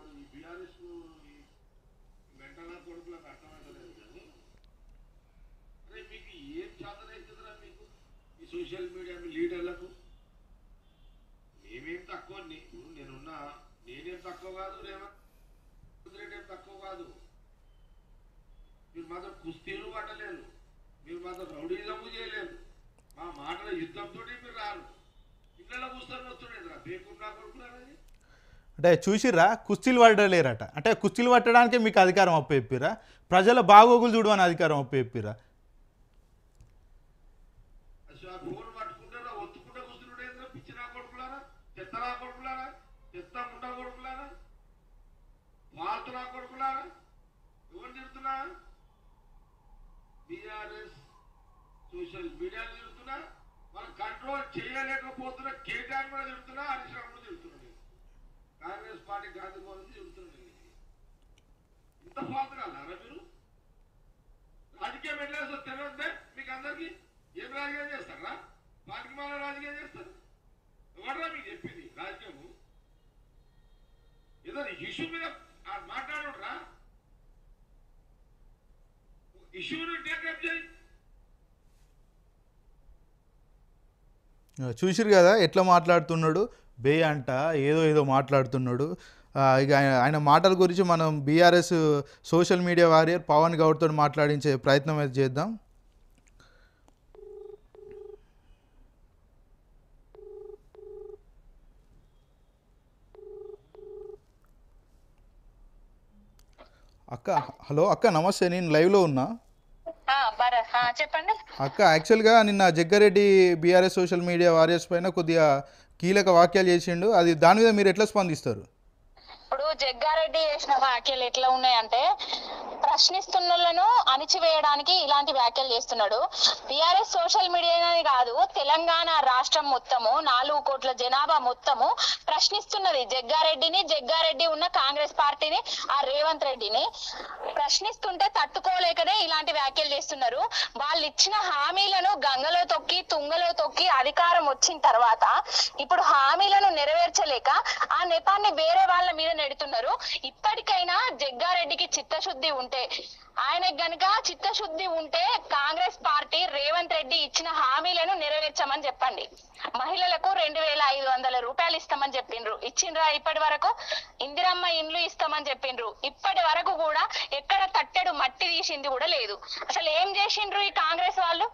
ఈ BRS mental కొడుకులకు అర్థమవుతలేదు కానీ అరే మీకు ఏం చేతనవుతుందిరా మీకు ఈ సోషల్ మీడియా మీ లీడర్లకు మేమేం తక్కువ నీ- ఇప్పుడు నేనున్నా నేనేం తక్కువ కాదు రేవంత్ రెడ్డి ఏం తక్కువ కాదు మీరు మాత్రం కుస్తీలు పట్టలేరు మీరు మాత్రం రౌడీజము చేయలేరు మా మాటల యుద్ధంతో మీరు రారు ఇళ్ళలో కూర్చొని వస్తుండేది రా బేకుండా కొడుకున్నారని అంటే చూసిర్రా కుస్తీలు పట్టలేరట అంటే కుస్తీలు పట్టడానికే మీకు అధికారం అప్పచెప్పిరా ప్రజల బాగోగులు చూడమని అధికారం అప్పచెప్పిరా అసలు ఆ ఫోన్ పట్టుకుంటారా ఒత్తుకుంటా కూర్చుంటే పిచ్చినా కొడుకులారా చెత్తనా కొడుకులారా చెత్త ముండ కొడుకులారా వాల్తున్నా కొడుకులారా ఎవరు తిడుతున్నా బీఆర్ఎస్ సోషల్ మీడియాలో తిడుతున్నా వాళ్ళు కంట్రోల్ చేయలేకపోతున్నా కేటీఆర్ కూడా తిడుతున్నా హరీష్ రావు కూడా తిడుతున్నాడు కాంగ్రెస్ పార్టీ గాంధీ భవన్ తిడుతున్నాడు ఇంత ఫాల్ట్ కాదా మీరు రాజకీయం వెళ్ళేసి తెలియదే మీకు అందరికి ఏం రాజకీయం చేస్తారా పార్టీ మాల రాజకీయం చేస్తారు ఎవడరా మీకు చెప్పింది రాజకీయము ఏదో ఇష్యూ మీద మాట్లాడరా ఇష్యూని టేకప్ చేయి చూసిరు కదా ఎట్లా మాట్లాడుతున్నాడు బే అంట ఏదో ఏదో మాట్లాడుతున్నాడు ఆ, ఇక ఆయన ఆయన మాటల గురించి మనం BRS social media warrior Pavan గౌడ్తో మాట్లాడించే ప్రయత్నం అయితే చేద్దాం అక్క హలో అక్క నమస్తే నేను లైవ్లో ఉన్నా ఆ, బర ఆ, చెప్పండి అక్క యాక్చువల్గా నిన్న Jagga Reddy BRS social media warriors పైన కొద్దిగా కీలక వ్యాఖ్యలు చేసిండు అది దాని మీద మీరు ఎట్లా స్పందిస్తారు ఇప్పుడు జగ్గారెడ్డి చేసిన వ్యాఖ్యలు ఎట్లా ఉన్నాయంటే ప్రశ్నిస్తున్నలను అణిచివేయడానికి ఇలాంటి వ్యాఖ్యలు చేస్తున్నాడు టిఆర్ఎస్ సోషల్ మీడియానే కాదు తెలంగాణ రాష్ట్రం మొత్తము నాలుగు కోట్ల జనాభా మొత్తము ప్రశ్నిస్తున్నది జగ్గారెడ్డిని జగ్గారెడ్డి ఉన్న కాంగ్రెస్ పార్టీని ఆ రేవంత్ రెడ్డిని ప్రశ్నిస్తుంటే తట్టుకోలేకనే ఇలాంటి వ్యాఖ్యలు చేస్తున్నారు వాళ్ళు ఇచ్చిన హామీలను గంగలో తొక్కి తుంగలో తొక్కి అధికారం వచ్చిన తర్వాత ఇప్పుడు హామీలను నెరవేర్చలేక ఆ నెపాన్ని వేరే వాళ్ళ మీద నెడుతున్నారు ఇప్పటికైనా జగ్గారెడ్డికి చిత్తశుద్ధి ఉంటే ఆయనకు గనుక చిత్తశుద్ధి ఉంటే కాంగ్రెస్ పార్టీ రేవంత్ రెడ్డి ఇచ్చిన హామీలను నెరవేర్చమని చెప్పండి మహిళలకు రెండు వేల ఐదు వందల రూపాయలు ఇస్తామని చెప్పిండ్రు ఇచ్చిండ్రా ఇప్పటి వరకు ఇందిరమ్మ ఇండ్లు ఇస్తామని చెప్పిండ్రు ఇప్పటి వరకు కూడా ఎక్కడ తట్టెడు మట్టి తీసింది కూడా లేదు అసలు ఏం చేసిండ్రు ఈ కాంగ్రెస్ వాళ్ళు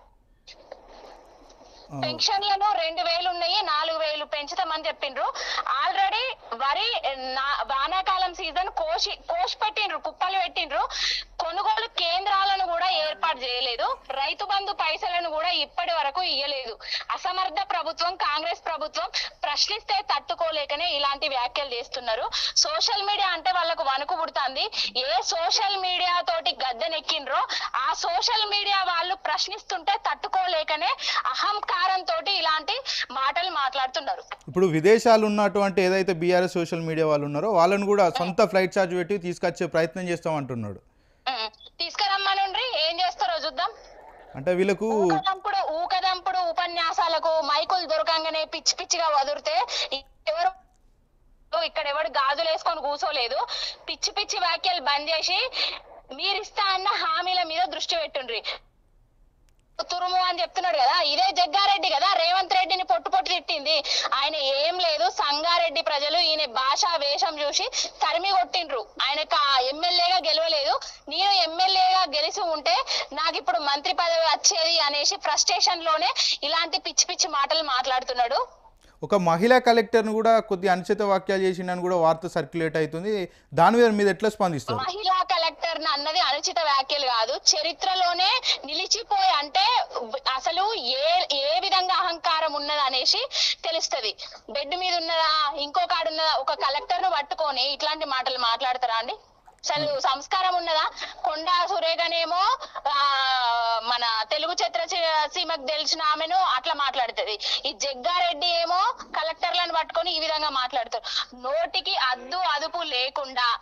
ఆ, పెన్షన్లను రెండు వేలు ఉన్నాయి నాలుగు వేలు పెంచుతామని చెప్పిండ్రు ఆల్రెడీ వరి నా- వానాకాలం సీజన్ కోసి కోసి పెట్టిండ్రు కుప్పలు పెట్టిండ్రు కొనుగోలు కేంద్రాలను కూడా ఏర్పాటు చేయలేదు రైతు బంధు పైసలను కూడా ఇప్పటి వరకు ఇయ్యలేదు అసమర్థ ప్రభుత్వం కాంగ్రెస్ ప్రభుత్వం ప్రశ్నిస్తే తట్టుకోలేకనే ఇలాంటి వ్యాఖ్యలు చేస్తున్నారు సోషల్ మీడియా అంటే వాళ్ళకు వణుకు పుడుతుంది ఏ సోషల్ మీడియా తోటి గద్దెనెక్కిండ్రో ఆ సోషల్ మీడియా వాళ్ళు ప్రశ్నిస్తుంటే తట్టుకోలేకనే అహంకారంతో ఇలాంటి మాటలు మాట్లాడుతున్నారు ఇప్పుడు విదేశాలు ఉన్నటువంటి ఏదైతే బీఆర్ఎస్ సోషల్ మీడియా వాళ్ళు ఉన్నారో వాళ్ళని కూడా సొంత ఫ్లైట్ ఛార్జ్ పెట్టి తీసుకొచ్చే ప్రయత్నం చేస్తాం అంటున్నాడు ఉం. తీసుకురమ్మనుండ్రి ఏం చేస్తారో చూద్దాం అంటే వీళ్ళకు ఊకదంపుడు ఊకదంపుడు ఉపన్యాసాలకు మైకులు దొరకంగానే పిచ్చి పిచ్చిగా వదిలితే ఎవరు ఇక్కడ ఎవడు గాజులు వేసుకొని కూర్చోలేదు పిచ్చి పిచ్చి వ్యాఖ్యలు బంద్ చేసి మీరు ఇస్తా అన్న హామీల మీద దృష్టి పెట్టుండ్రి తురుము అని చెప్తున్నాడు కదా ఇదే జగ్గారెడ్డి కదా రేవంత్ రెడ్డిని పొట్టు పొట్టు తిట్టింది ఆయన ఏం లేదు సంగారెడ్డి ప్రజలు ఈయన భాషా వేషం చూసి తరిమి కొట్టిండ్రు ఆయనకు ఆ ఎమ్మెల్యేగా గెలవలేదు నేను ఎమ్మెల్యేగా గెలిచి ఉంటే నాకు ఇప్పుడు మంత్రి పదవి వచ్చేది అనేసి ఫ్రస్ట్రేషన్ లోనే ఇలాంటి పిచ్చి పిచ్చి మాటలు మాట్లాడుతున్నాడు ఒక మహిళా కలెక్టర్ను కూడా కొద్ది అనుచిత వాక్యాలు చేసిండని కూడా వార్త సర్క్యులేట్ అవుతుంది దాని మీద మీరు ఎట్లా స్పందిస్తారు మహిళా కలెక్టర్ అన్నది అనుచిత వ్యాఖ్యలు కాదు చరిత్రలోనే నిలిచిపోయి అంటే అసలు ఏ ఏ విధంగా అహంకారం ఉన్నది అనేసి తెలుస్తది బెడ్ మీద ఉన్నదా ఇంకో కాడు ఉన్నదా ఒక కలెక్టర్ ను పట్టుకొని ఇట్లాంటి మాటలు మాట్లాడతారా అండి అసలు సంస్కారం ఉన్నదా కొండా సురేఖనేమో ఆ మన తెలుగు చిత్ర సీమకు తెలిసిన ఆమెను అట్లా మాట్లాడుతుంది ఈ జగ్గారెడ్డి ఏమో కలెక్టర్లను పట్టుకొని ఈ విధంగా మాట్లాడతారు నోటికి అద్దు అదుపు లేకుండా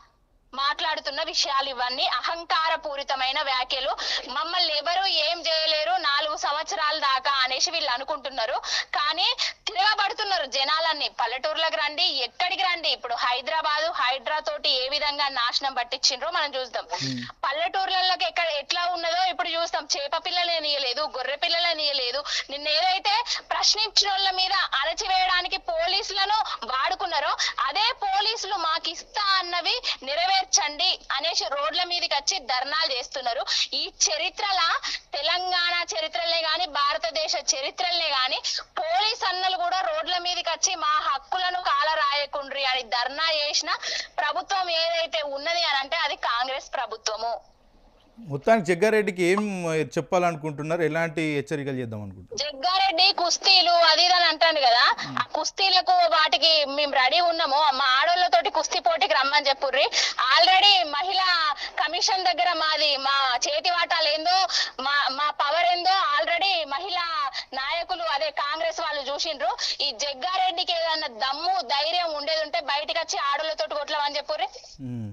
మాట్లాడుతున్న విషయాలు ఇవన్నీ అహంకార పూరితమైన వ్యాఖ్యలు మమ్మల్ని ఎవరు ఏం చేయలేరు నాలుగు సంవత్సరాల దాకా అనేసి వీళ్ళు అనుకుంటున్నారు కానీ తిరగబడుతున్నారు జనాలన్నీ పల్లెటూర్లకు రండి ఎక్కడికి రండి ఇప్పుడు హైదరాబాద్ హైడ్రా తోటి ఏ విధంగా నాశనం పట్టించిండ్రో మనం చూద్దాం పల్లెటూర్లలోకి ఎక్కడ ఎట్లా ఉన్నదో ఇప్పుడు చూస్తాం చేప పిల్లలే నీయలేదు గొర్రె పిల్లలే నీయలేదు నిన్న ఏదైతే ప్రశ్నించిన వాళ్ళ మీద అరచివేయడానికి పోలీసులను వాడుకున్నారో అదే పోలీసులు మాకు ఇస్తా అన్నవి నెరవేర్చండి అనేసి రోడ్ల మీదకి వచ్చి ధర్నాలు చేస్తున్నారు ఈ చరిత్రల తెలంగాణ చరిత్రలే గాని భారతదేశ చరిత్రలే గాని పోలీస్ అన్నలు కూడా రోడ్ల మీదకి వచ్చి మా హక్కులను కాలరాయకుండ్రి అని ధర్నా చేసిన ప్రభుత్వం ఏదైతే ఉన్నది అని అంటే అది కాంగ్రెస్ ప్రభుత్వము మొత్తానికి జగ్గారెడ్డికి ఏం చెప్పాలనుకుంటున్నారు ఎలాంటి హెచ్చరికలు చేద్దాం అనుకుంటున్నారు జగ్గారెడ్డి కుస్తీలు అది ఇది అని అంటాడు కదా ఆ కుస్తీలకు వాటికి మేము రెడీ ఉన్నాము మా ఆడోళ్ళతోటి కుస్తీ పోటీకి రమ్మని చెప్పుర్రి ఆల్రెడీ మహిళా కమిషన్ దగ్గర మాది మా చేతి వాటాలు ఏందో మా మా పవర్ ఏందో ఆల్రెడీ మహిళా నాయకులు అదే కాంగ్రెస్ వాళ్ళు చూసిండ్రు ఈ జగ్గారెడ్డికి ఏదన్నా దమ్ము ధైర్యం ఉండేది ఉంటే బయటకు వచ్చి ఆడోళ్ళతోటి కొట్టలేమని చెప్పుర్రి ఉమ్.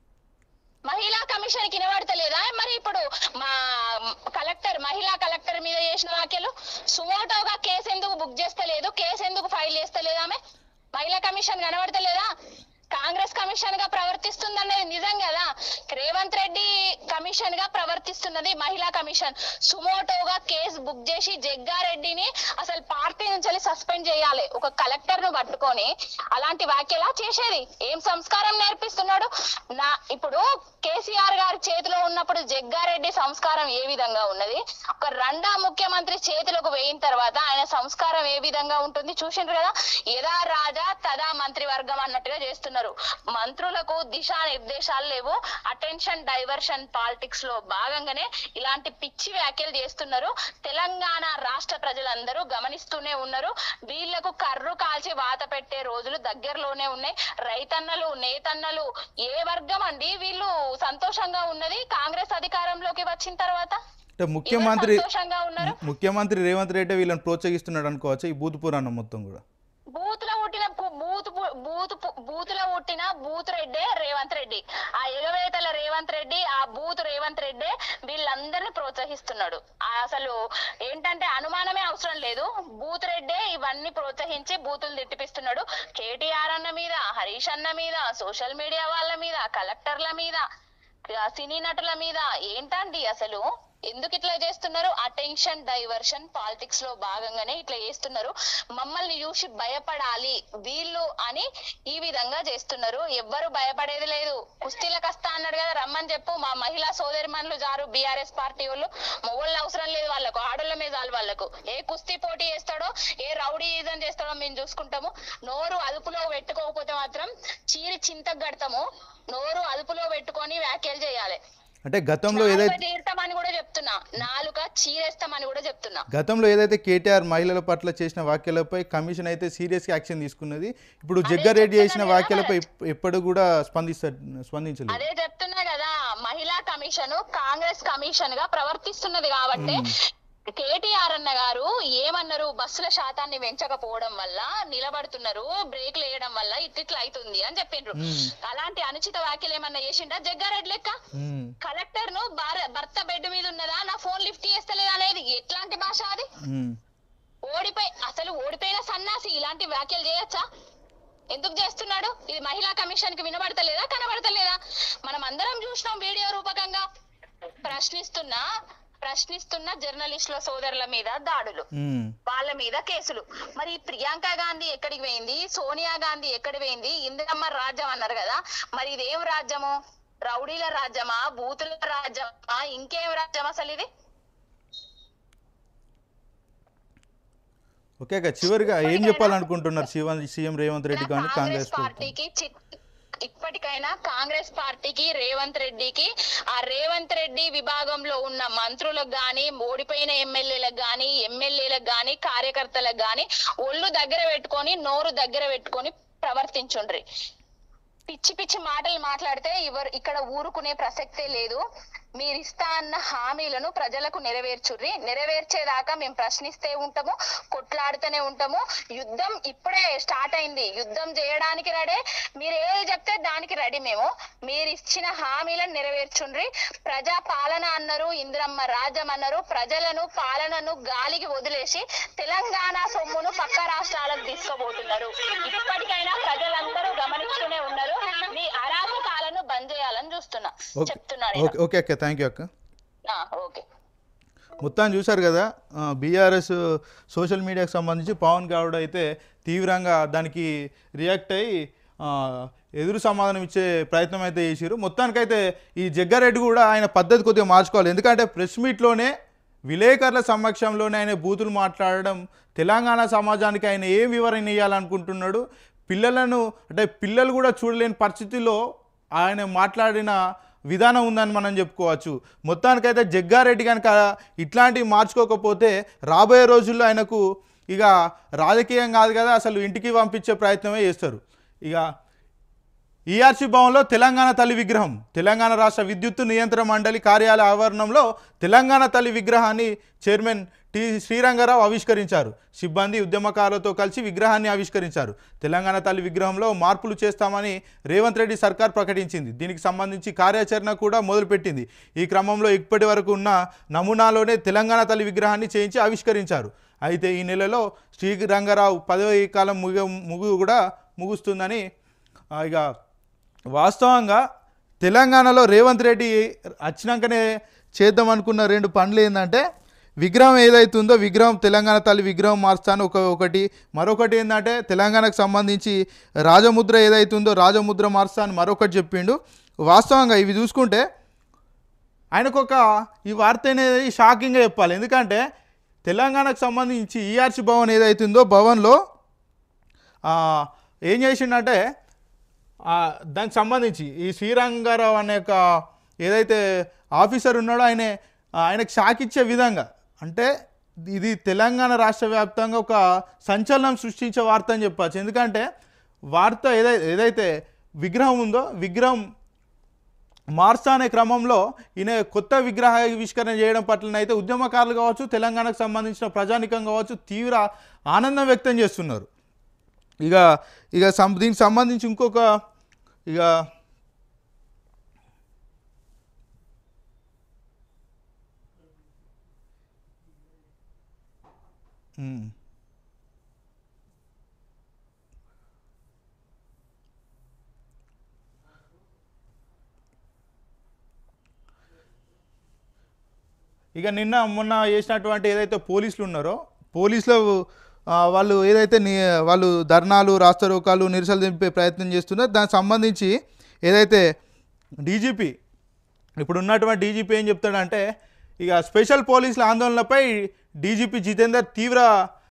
మహిళా కమిషన్ కి వినబడతలేదా మరి ఇప్పుడు మా కలెక్టర్ మహిళా కలెక్టర్ మీద చేసిన వ్యాఖ్యలు సుమోటోగా కేసు ఎందుకు బుక్ చేస్తలేదు కేసు ఎందుకు ఫైల్ చేస్తలేదు ఆమె మహిళా కమిషన్ కనబడతలేదా కాంగ్రెస్ కమిషన్ గా ప్రవర్తిస్తుంది అనేది నిజం కదా రేవంత్ రెడ్డి కమిషన్ గా ప్రవర్తిస్తున్నది మహిళా కమిషన్ సుమోటోగా కేసు బుక్ చేసి జగ్గారెడ్డిని అసలు పార్టీ నుంచి సస్పెండ్ చేయాలి ఒక కలెక్టర్ ను పట్టుకొని అలాంటి వ్యాఖ్యలా చేసేది ఏం సంస్కారం నేర్పిస్తున్నాడు నా ఇప్పుడు కేసీఆర్ గారి చేతిలో ఉన్నప్పుడు జగ్గారెడ్డి సంస్కారం ఏ విధంగా ఉన్నది ఒక రెండా ముఖ్యమంత్రి చేతిలోకి వేయిన తర్వాత ఆయన సంస్కారం ఏ విధంగా ఉంటుంది చూసిండ్రు కదా యథా రాజా తదా మంత్రివర్గం అన్నట్టుగా చేస్తున్నారు మంత్రులకు దిశా నిర్దేశాలు లేవు అటెన్షన్ డైవర్షన్ పాలిటిక్స్ లో భాగంగానే ఇలాంటి పిచ్చి వ్యాఖ్యలు చేస్తున్నారు తెలంగాణ రాష్ట్ర ప్రజలందరూ గమనిస్తూనే ఉన్నారు వీళ్లకు కర్రు కాల్చి వాత పెట్టే రోజులు దగ్గరలోనే ఉన్నాయి రైతన్నలు నేతన్నలు ఏ వర్గం అండి వీళ్ళు సంతోషంగా ఉన్నది కాంగ్రెస్ అధికారంలోకి వచ్చిన తర్వాత అంటే ముఖ్యమంత్రి ఎవరు సంతోషంగా ఉన్నారు ముఖ్యమంత్రి రేవంత్ రెడ్డి వీళ్ళని ప్రోత్సహిస్తున్నాడు అనుకోవచ్చు ఈ బూత్ పురాణం మొత్తం కూడా బూతులో పుట్టిన పు- బూత్ పు- బూత్ పు- బూతులో పుట్టిన బూత్ రెడ్డే రేవంత్ రెడ్డి ఆ ఎగవేతల రేవంత్ రెడ్డి ఆ బూత్ రేవంత్ రెడ్డే వీళ్ళందరినీ ప్రోత్సహిస్తున్నాడు ఆ అసలు ఏంటంటే అనుమానమే అవసరం లేదు బూత్ రెడ్డే ఇవన్నీ ప్రోత్సహించి బూతులు తిట్టిపిస్తున్నాడు కేటీఆర్ అన్న మీద హరీష్ అన్న మీద సోషల్ మీడియా వాళ్ళ మీద కలెక్టర్ల మీద ఆ సినీ నటుల మీద ఏంటండి అసలు ఎందుకు ఇట్లా చేస్తున్నారు అటెన్షన్ డైవర్షన్ పాలిటిక్స్ లో భాగంగానే ఇట్లా చేస్తున్నారు మమ్మల్ని చూసి భయపడాలి వీళ్ళు అని ఈ విధంగా చేస్తున్నారు ఎవ్వరు భయపడేది లేదు కుస్తీలకు వస్తా అన్నాడు కదా రమ్మని చెప్పు మా మహిళా సోదరిమణులు జారు బీఆర్ఎస్ పార్టీ వాళ్ళు మొగోళ్ళు అవసరం లేదు వాళ్ళకు ఆడోళ్ళ మీద చాలు వాళ్ళకు ఏ కుస్తీ పోటీ చేస్తాడో ఏ రౌడీయిజం చేస్తాడో మేము చూసుకుంటాము నోరు అదుపులో పెట్టుకోకపోతే మాత్రం చీరి చింతకు కడతాము నోరు అదుపులో పెట్టుకొని వ్యాఖ్యలు చేయాలి అంటే గతంలో నాలుక ఏదైతే తీరుతామని కూడా చెప్తున్నా నాలుక చీరేస్తామని కూడా చెప్తున్నా గతంలో ఏదైతే కేటీఆర్ మహిళల పట్ల చేసిన వ్యాఖ్యలపై కమిషన్ అయితే సీరియస్గా యాక్షన్ తీసుకున్నది ఇప్పుడు జగ్గారెడ్డి చేసిన వ్యాఖ్యలపై ఎప్- ఎప్పుడు కూడా స్పందిస్తా స్పందించలేదు అదే చెప్తున్నా కదా మహిళా కమిషన్ కాంగ్రెస్ కమిషన్ గా ప్రవర్తిస్తున్నది కాబట్టి కేటీఆర్ అన్న గారు ఏమన్నారు బస్సుల శాతాన్ని పెంచకపోవడం వల్ల నిలబడుతున్నారు బ్రేక్లు వేయడం వల్ల ఇట్లా అవుతుంది అని చెప్పిండ్రు మ్మ్. అలాంటి అనుచిత వ్యాఖ్యలు ఏమన్నా చేసిండా జగ్గారెడ్డి లెక్క ఉమ్, కలెక్టర్ ను భార- భర్త బెడ్ మీద ఉన్నదా నా ఫోన్ లిఫ్ట్ చేస్తలేదు అనేది ఎట్లాంటి భాష అది ఉమ్. ఓడిపోయి అసలు ఓడిపోయిన సన్నాసి ఇలాంటి వ్యాఖ్యలు చేయొచ్చా ఎందుకు చేస్తున్నాడు ఇది మహిళా కమిషన్ కి వినబడతలేదా కనబడతలేదా మనం అందరం చూసినాం వీడియో రూపకంగా ప్రశ్నిస్తున్న ప్రశ్నిస్తున్న జర్నలిస్టుల సోదరుల మీద దాడులు ఉమ్. వాళ్ళ మీద కేసులు మరి ప్రియాంక గాంధీ ఎక్కడికి పోయింది సోనియా గాంధీ ఎక్కడికి పోయింది ఇందిరమ్మ రాజ్యం అన్నారు కదా మరి ఇదేం రాజ్యము రౌడీల రాజ్యమా బూతుల రాజ్యమా ఇంకేం రాజ్యం అసలు ఇది ఓకే అక్క చివరిగా ఏం చెప్పాలనుకుంటున్నారు శివ సీఎం రేవంత్ రెడ్డి కానీ కాంగ్రెస్ కాంగ్రెస్ ప్రభుత్వం పార్టీకి చి- ఇప్పటికైనా కాంగ్రెస్ పార్టీకి రేవంత్ రెడ్డికి ఆ రేవంత్ రెడ్డి విభాగంలో ఉన్న మంత్రులకు గాని ఓడిపోయిన ఎమ్మెల్యేలకు గాని ఎమ్మెల్యేలకు గాని కార్యకర్తలకు గాని ఒళ్ళు దగ్గర పెట్టుకొని నోరు దగ్గర పెట్టుకొని ప్రవర్తించుండ్రి పిచ్చి పిచ్చి మాటలు మాట్లాడితే ఎవరు ఇక్కడ ఊరుకునే ప్రసక్తే లేదు మీరు ఇస్తా అన్న హామీలను ప్రజలకు నెరవేర్చుర్రి నెరవేర్చేదాకా మేము ప్రశ్నిస్తే ఉంటాము కొట్లాడుతూనే ఉంటాము యుద్ధం ఇప్పుడే స్టార్ట్ అయింది యుద్ధం చేయడానికి రెడీ మీరు ఏది చెప్తే దానికి రెడీ మేము మీరు ఇచ్చిన హామీలను నెరవేర్చుండ్రి ప్రజా పాలన అన్నారు ఇంద్రమ్మ రాజ్యం అన్నారు ప్రజలను పాలనను గాలికి వదిలేసి తెలంగాణ సొమ్మును పక్క రాష్ట్రాలకు తీసుకోబోతున్నారు ఇప్పటికైనా ప్రజలందరూ గమనిస్తూనే ఉన్నారు మీ అరాచకాలను బంద్ చేయాలని చూస్తున్నా ఓకే చెప్తున్నాను ఓకే ఓకే అక్క థ్యాంక్ యూ అక్క ఆ, ఓకే మొత్తం చూశారు కదా బీఆర్ఎస్ సోషల్ మీడియాకి సంబంధించి పవన్ గౌడ్ అయితే తీవ్రంగా దానికి రియాక్ట్ అయ్యి ఆ, ఎదురు సమాధానం ఇచ్చే ప్రయత్నం అయితే చేసిరు మొత్తానికైతే ఈ జగ్గారెడ్డి కూడా ఆయన పద్ధతి కొద్దిగా మార్చుకోవాలి ఎందుకంటే ప్రెస్ మీట్లోనే విలేకరుల సమక్షంలోనే ఆయన బూతులు మాట్లాడడం తెలంగాణ సమాజానికి ఆయన ఏం వివరణ ఇవ్వాలనుకుంటున్నాడు పిల్లలను అంటే పిల్లలు కూడా చూడలేని పరిస్థితిలో ఆయన మాట్లాడిన విధానం ఉందని మనం చెప్పుకోవచ్చు మొత్తానికైతే జగ్గారెడ్డి కనుక ఇట్లాంటివి మార్చుకోకపోతే రాబోయే రోజుల్లో ఆయనకు ఇక రాజకీయం కాదు కదా అసలు ఇంటికి పంపించే ప్రయత్నమే చేస్తారు ఇక ఈఆర్సీ భవన్లో తెలంగాణ తల్లి విగ్రహం తెలంగాణ రాష్ట్ర విద్యుత్ నియంత్రణ మండలి కార్యాలయ ఆవరణంలో తెలంగాణ తల్లి విగ్రహాన్ని చైర్మన్ టి శ్రీరంగారావు ఆవిష్కరించారు సిబ్బంది ఉద్యమకారులతో కలిసి విగ్రహాన్ని ఆవిష్కరించారు తెలంగాణ తల్లి విగ్రహంలో మార్పులు చేస్తామని రేవంత్ రెడ్డి సర్కార్ ప్రకటించింది దీనికి సంబంధించి కార్యాచరణ కూడా మొదలుపెట్టింది ఈ క్రమంలో ఇప్పటి వరకు ఉన్న నమూనాలోనే తెలంగాణ తల్లి విగ్రహాన్ని చేయించి ఆవిష్కరించారు అయితే ఈ నెలలో శ్రీరంగారావు పదవి కాలం ముగ ముగు కూడా ముగుస్తుందని ఆ, ఇక వాస్తవంగా తెలంగాణలో రేవంత్ రెడ్డి వచ్చినాకనే చేద్దాం అనుకున్న రెండు పనులు ఏంటంటే విగ్రహం ఏదైతుందో విగ్రహం తెలంగాణ తల్లి విగ్రహం మార్చాను ఒక ఒకటి మరొకటి ఏంటంటే తెలంగాణకు సంబంధించి రాజముద్ర ఏదైతుందో రాజముద్ర మార్చాను మరొకటి చెప్పిండు వాస్తవంగా ఇవి చూసుకుంటే ఆయనకు ఒక ఈ వార్త అనేది షాకింగ్గా చెప్పాలి ఎందుకంటే తెలంగాణకు సంబంధించి ఈఆర్సీ భవన్ ఏదైతుందో భవన్లో ఆ, ఏం చేసిండంటే ఆ, దానికి సంబంధించి ఈ శ్రీరంగారావు అనే ఒక ఏదైతే ఆఫీసర్ ఉన్నాడో ఆయన ఆయనకు షాక్ ఇచ్చే విధంగా అంటే ఇది తెలంగాణ రాష్ట్ర వ్యాప్తంగా ఒక సంచలనం సృష్టించే వార్త అని చెప్పచ్చు ఎందుకంటే వార్త ఏదైతే ఏదైతే విగ్రహం ఉందో విగ్రహం మార్చా అనే క్రమంలో ఈయన కొత్త విగ్రహ ఆవిష్కరణ చేయడం పట్లనైతే ఉద్యమకారులు కావచ్చు తెలంగాణకు సంబంధించిన ప్రజానికం కావచ్చు తీవ్ర ఆనందం వ్యక్తం చేస్తున్నారు ఇక ఇక సం దీనికి సంబంధించి ఇంకొక ఇక ఉమ్. ఇక నిన్న మొన్న చేసినటువంటి ఏదైతే పోలీసులు ఉన్నారో పోలీసులు ఆ, వాళ్ళు ఏదైతే ని వాళ్ళు ధర్నాలు రాస్తారోకాలు నిరసనలు దింపే ప్రయత్నం చేస్తున్నారో దానికి సంబంధించి ఏదైతే డీజీపీ ఇప్పుడు ఉన్నటువంటి డీజీపీ ఏం చెప్తాడంటే ఇక స్పెషల్ పోలీసుల ఆందోళనపై డీజీపీ జితేందర్ తీవ్ర